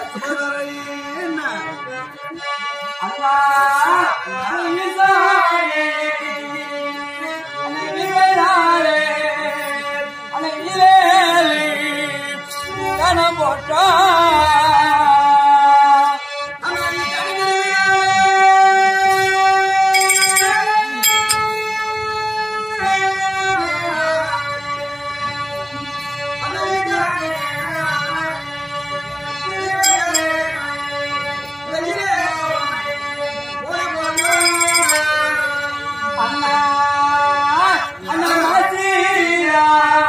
அண்ணா ஈசானே, அன்னையிலே, அன்னையிலே, கணம் போட்டா அண்ணா அண்ணா மாசியா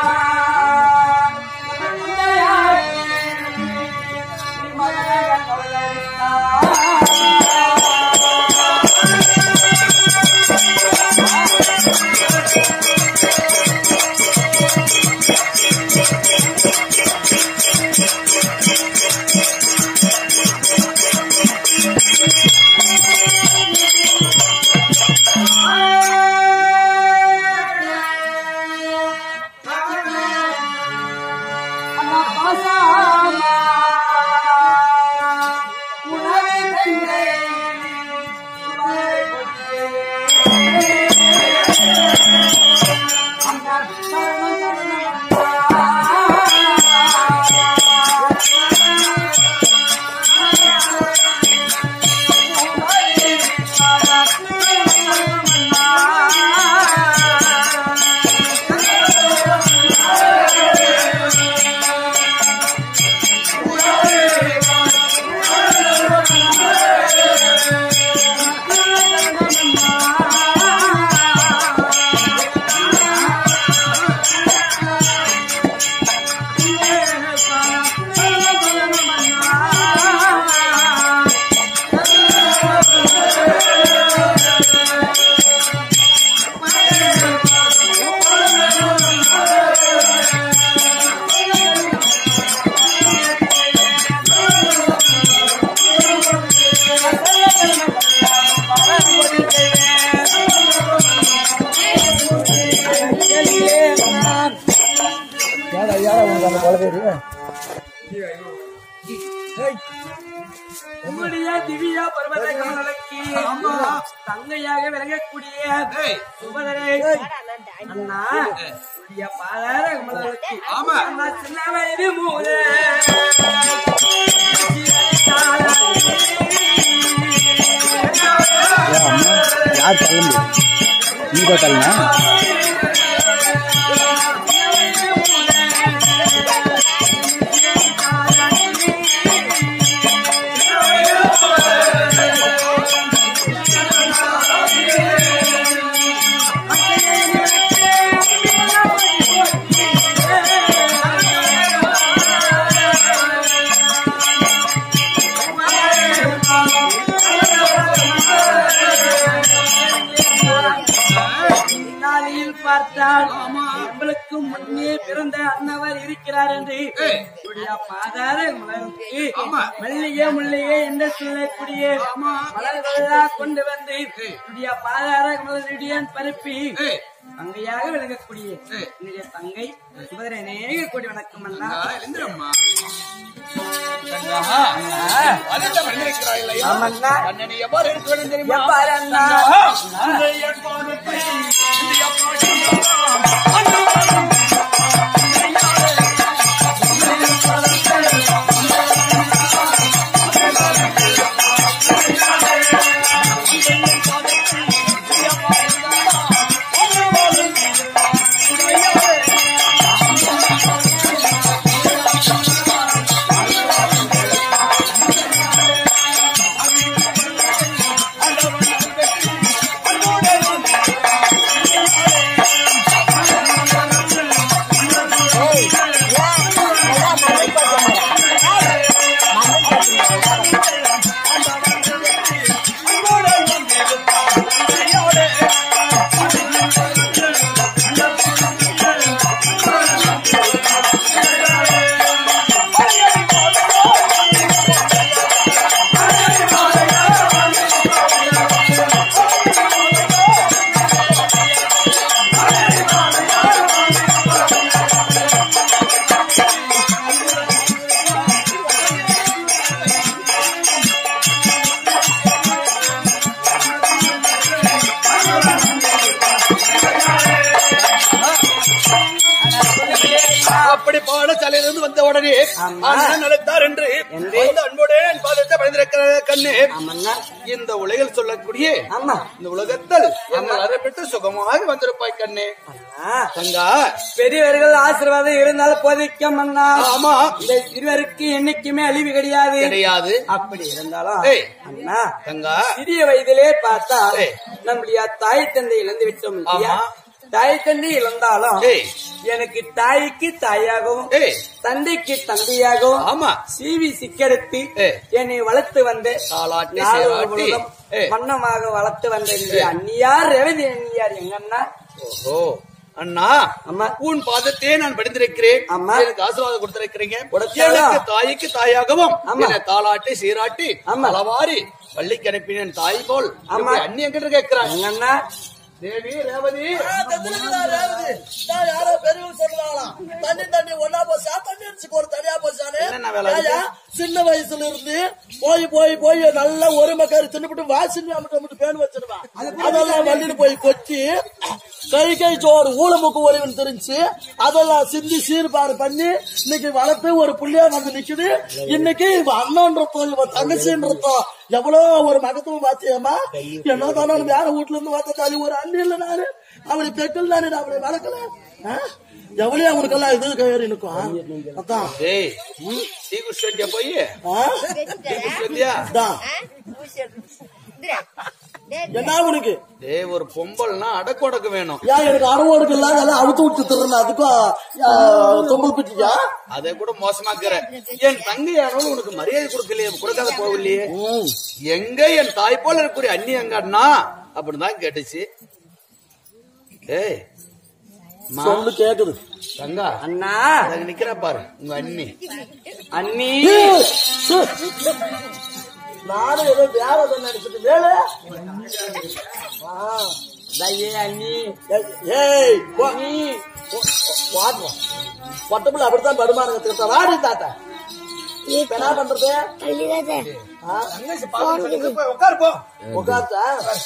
அண்ணா பாசாமா உணவே தந்தை அண்ணா சரணம் உம்முடைய திவ்யா பர்வத கமலக்கு தங்கையாக விளங்கக்கூடிய சுபதரே அண்ணா உடைய பாதார கமலக்கு அண்ணா சின்ன வயது மூல யார் தள்ள முடியும் நீ தான் தள்ளனா நாளில் பார்த்தால் நம்மளுக்கு முன்னே பிறந்த அன்னவர் இருக்கிறார் என்று உடைய பாதார மலருக்கு மல்லிகை முல்லிகை என்று சொல்லக்கூடிய மலர்களெல்லாம் கொண்டு வந்து உடைய பாதார மலருடைய பரப்பி தங்கையாக விளங்கக்கூடிய என்னுடைய தங்கை சுபதரை நேக கோடி வணக்கம் அண்ணா ஆமண்ணா எவ்வாறு அண்ணா அன்புடன் இருந்து வந்த உடனே ஆமா. அண்ணன் அழைத்தார் என்று என்று? அந்த அன்போடு என் பாதத்தை பணிந்திருக்கிற கண்ணு ஆமண்ணா இந்த உலகில் சொல்லக்கூடிய ஆமா இந்த உலகத்தில் எங்கள் அறைப்பட்டு சுகமாக வந்திருப்பாய் கண்ணே அண்ணா, தங்கா பெரியவர்கள் ஆசீர்வாதம் இருந்தாலும் போதிக்கும் அண்ணா ஆமா இந்த சிறுவருக்கு என்னைக்குமே அழிவு கிடையாது கிடையாது அப்படி இருந்தாலும் ஏய். அண்ணா தங்கா சிறிய வயதிலே பார்த்தா ஏய். நம்முடைய தாய் தந்தை இழந்து விட்டோம் இல்லையா ஆமா. தாய் தந்தை இழந்தாலும் ஏய். எனக்கு தாய்க்கு தாயாகவும் ஏய் தந்தைக்கு தந்தையாகவும் ஆமா சீவி சிக்கெடுத்து ஏய். என்னை வளர்த்து வந்த தாலாட்டி நாலு சேவாட்டி முழுதும் ஏய். வண்ணமாக வளர்த்து வந்த இந்த அந்நியார் ரேவதி அந்நியார் எங்க அண்ணா ஓஹோ அண்ணா அம்மா உன் பாதத்தையே நான் படித்திருக்கிறேன் ஆமா. எனக்கு ஆசீர்வாதம் கொடுத்திருக்கிறீங்க கொடுத்தாரா? எனக்கு தாய்க்கு தாயாகவும் ஆமா. என்னை தாளாட்டி சீராட்டி ஆமா. அளவாரி பள்ளிக்கு அனுப்பினேன் தாய் போல் ஆமா. இப்படி அண்ணி என்கிட்ட கேட்கிறான் எங்க அண்ணா தேவி ரேவதி யாரோ பெரியவங்க சொல்றாங்களாம் தண்ணி தண்ணி ஒன்னா போச்சா தண்ணி அடிச்சுக்கு ஒரு தனியா போச்சானே என்னென்ன வேலை இருக்கு? ஏய்யா, சின்ன வயசுல இருந்து போய் போய் போய் நல்ல ஒரு மக்காரி தின்னுபிட்டு வாசின்னு அமிட்டு அமிட்டு பேன் வச்சிருவான் அதெல்லாம் வள்ளிட்டு போய் கொத்தி கை கை சோறு ஊழமுக்கு ஒருவன் தெரிஞ்சு அதெல்லாம் சிந்தி சீர்பாடு பண்ணி இன்னைக்கு வளர்த்து ஒரு புள்ளியா வந்து நிக்குது இன்னைக்கு இவ அண்ணன்றதோ இவ தங்கச்சின்றதோ எவ்வளவு ஒரு மகத்துவம் பாத்தியம்மா என்ன தானே வேற வீட்டுல இருந்து பார்த்த தாலி ஒரு அண்ணி இல்ல நானு அவளை பெக்கல் தானே நான் அவளை வளர்க்கல ஆ? எவ்வளவு அவனுக்கெல்லாம் இது கயிறு இருக்கும் அதான் டேய் ஸ்ரீகிருஷ்ணன்டியா போய் ஆ? ஸ்ரீகிருஷ்ணன்டியா அதான் என்ன உனக்கு டேய் ஒரு பொம்பல்னா அடக்கொடக்கு வேணும் ஏன் எனக்கு அறவோடுக்கு இல்லாத எல்லாம் அவுத்து விட்டு தரணும் அதுக்கும் ஆ, தொம்பல் பிட்டியா அதை கூட மோசமாக்குற என் தங்கையானவள் உனக்கு மரியாதை கொடுக்கலையே கொடுக்காத போகலையே எங்க என் தாய் போல இருக்கக்கூடிய அண்ணி எங்க அண்ணா அப்படிதான் கேட்டுச்சு ஏய் மா, சொல்லு கேக்குது தங்கா அண்ணா அங்க நிக்கிறா பாரு உங்க அண்ணி அண்ணி ஏய், சு. நானும் ஏதோ வேற ஏதோ நினைச்சிட்டு வேலை ஆ. ஐயே அண்ணி ஏய், ஏய் போ. அண்ணி வாடுறோம் பொட்டப்புல அப்படித்தான் படுமானுங்க திருத்த வாடி தாத்தா இப்ப என்ன பண்றது ஆ? உட்காரு போ உட்கார்த்தா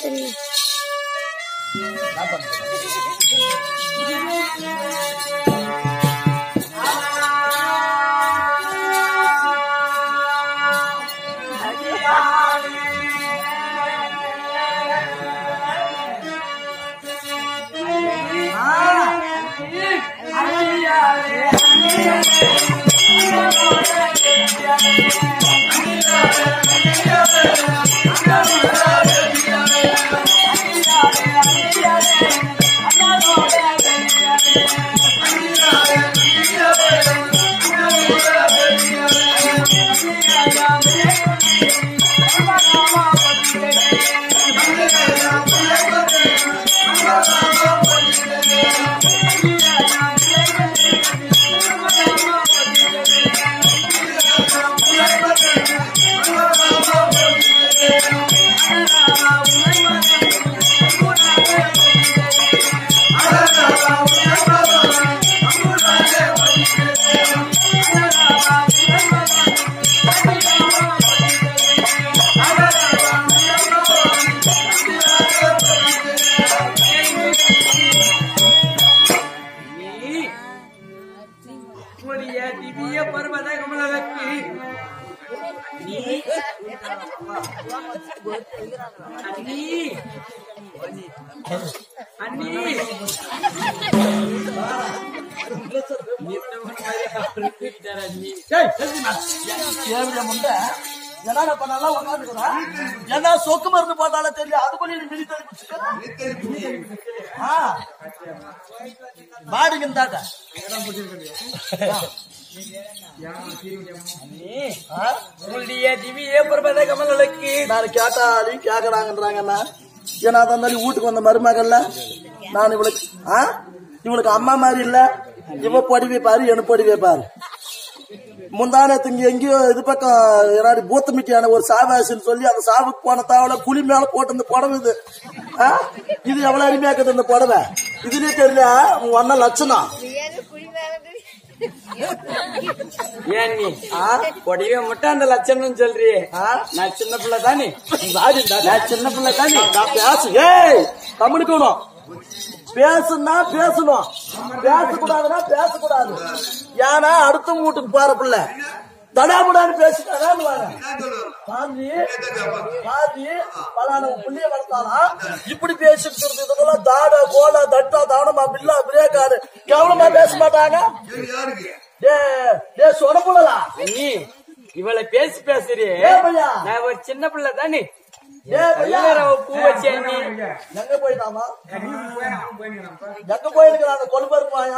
உங்களுடைய திவ்ய பர்வத கமலக்கு அண்ணி அண்ணி அண்ணி ஏவிட முண்டை என்னடா பண்ணாலும் உட்காந்துக்கிறா ஏன்னா சொக்கு மருந்து போட்டாலும் தெரியும் அதுக்குள்ளே நீ மிதி தள்ளி பாடிக்கு தாட்டா உங்களுடைய திவ்ய பர்வத கமலக்கு நான் கேட்டாலும் கேக்குறாங்கன்றாங்கண்ணா ஏன்னா அந்த மாதிரி வீட்டுக்கு வந்த மருமகள்ல நான் இவளுக்கு ஆ இவளுக்கு அம்மா மாதிரி இல்ல இவ பொடிவே பாரு என பொடிவே பாரு முந்தானத்து இங்க எங்கேயோ இது பக்கம் யாராவது பூத்தமிட்டியான ஒரு சாவாசின்னு சொல்லி அந்த சாவுக்கு போன தாவல குழி மேல போட்டு இந்த புடவை இது ஆ? இது எவ்வளவு அருமையாக்குது இந்த புடவை இதுலயே தெரியல உன் அண்ணன் லட்சணம் ஏன் நீ கொடிவே மட்டும் அந்த லட்சணம் சொல்றியே நான் சின்ன பிள்ளை தானே நான் சின்ன பிள்ளை தானே நான் பேசு ஏய் கம்முனுக்கணும் பேசுனா பேசணும் பேசக்கூடாதுன்னா பேசக்கூடாது ஏன்னா அடுத்த வீட்டுக்கு போற பிள்ளை தடாபுடான்னு பேசிட்டாதான் பாதி பாதி பலான புள்ளிய வளர்த்தாரா இப்படி பேசிட்டு இருந்ததுக்கெல்லாம் தாடா கோலா தட்டா தானமா பில்லா பிரேக்காடு கவனமா பேச மாட்டாங்க டே டே சொடப்புலா நீ இவளை பேசி பேசுறே ஏ பையா நான் ஒரு சின்ன பிள்ளை தானே ஏ பையா பூ வச்சே நீ எங்க போயிட்டாமா எங்க போயிருக்கிறான் அந்த கொழுப்பருக்கு வாயா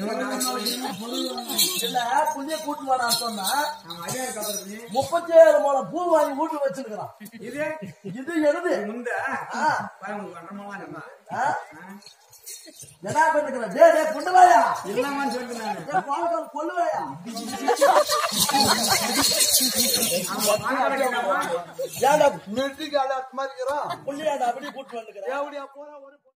இல்ல புள்ளிய கூட்டு போனா சொன்னா முப்பத்தி ஏழு மூலம் பூ வாங்கி வீட்டு வச்சிருக்கிறான் இது எழுது ஆ. ஆ? என்ன பண்ணுகிற டே டே கொண்டு வாயா ஏ, பாலக்கார கொள்ளு வாயா ஏன்டா நெட்டுக்கு அலை மாதிரி புள்ளியாடா அப்படியே கூட்டு வந்துக்கிறேன் போற ஒரு